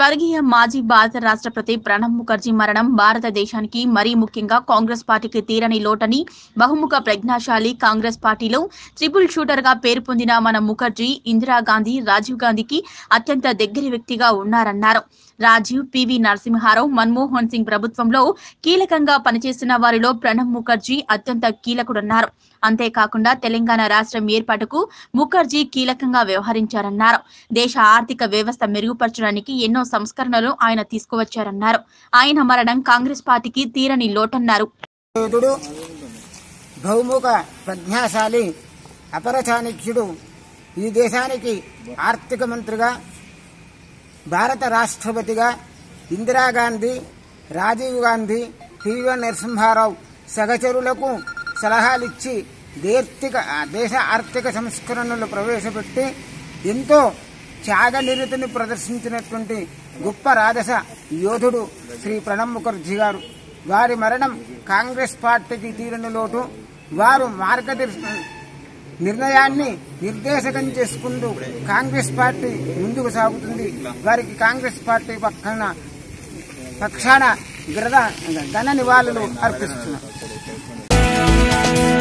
స్వర్గీయ మాజీ భారత రాష్ట్రపతి ప్రణబ్ ముఖర్జీ మరణం భారతదేశానికి మరీ ముఖ్యంగా కాంగ్రెస్ పార్టీకి తీరని లోటని బహుముఖ ప్రజ్ఞాశాలి కాంగ్రెస్ పార్టీలో ట్రిపుల్ షూటర్ గా పేరు పొందిన మన ముఖర్జీ ఇందిరాగాంధీ రాజీవ్ గాంధీకి అత్యంత దగ్గరి వ్యక్తిగా ఉన్నారన్నారు రాజీవ్ పివి నరసింహారావు మన్మోహన్ సింగ్ ప్రభుత్వంలో కీలకంగా పనిచేసిన వారిలో ప్రణబ్ ముఖర్జీ అత్యంత కీలకుడన్నారు అంతేకాకుండా తెలంగాణ రాష్ట్రం ఏర్పాటుకు ముఖర్జీ కీలకంగా వ్యవహరించారన్నారు దేశ ఆర్థిక వ్యవస్థ మెరుగుపరచడానికి ఎన్నో సంస్కరణలు ఆయన తీసుకువచ్చారన్నారు ఆయన మరణం కాంగ్రెస్ పార్టీకి తీరని లోటన్నారు యోధుడు బహుముఖ ప్రజ్ఞాశాలి అపరచాణిక్యుడు ఈ దేశానికి ఆర్థిక మంత్రిగా భారత రాష్ట్రపతిగా ఇందిరాగాంధీ రాజీవ్ గాంధీ పివి నరసింహారావు సహచరులకు సలహాలిచ్చి దేర్తిక దేశ ఆర్థిక సంస్కరణలు ప్రవేశపెట్టి ఎంతో త్యాగనిరతిని ప్రదర్శించినటువంటి గొప్ప రాజస యోధుడు శ్రీ ప్రణబ్ ముఖర్జీ గారు వారి మరణం కాంగ్రెస్ పార్టీకి తీరని లోటు వారు మార్గదర్శ నిర్ణయాన్ని నిర్దేశకం చేసుకుంటూ కాంగ్రెస్ పార్టీ ముందుకు సాగుతుంది వారికి కాంగ్రెస్ పార్టీ పక్కన పక్షాన గ్రద ఘన నివాళులు అర్పిస్తున్నారు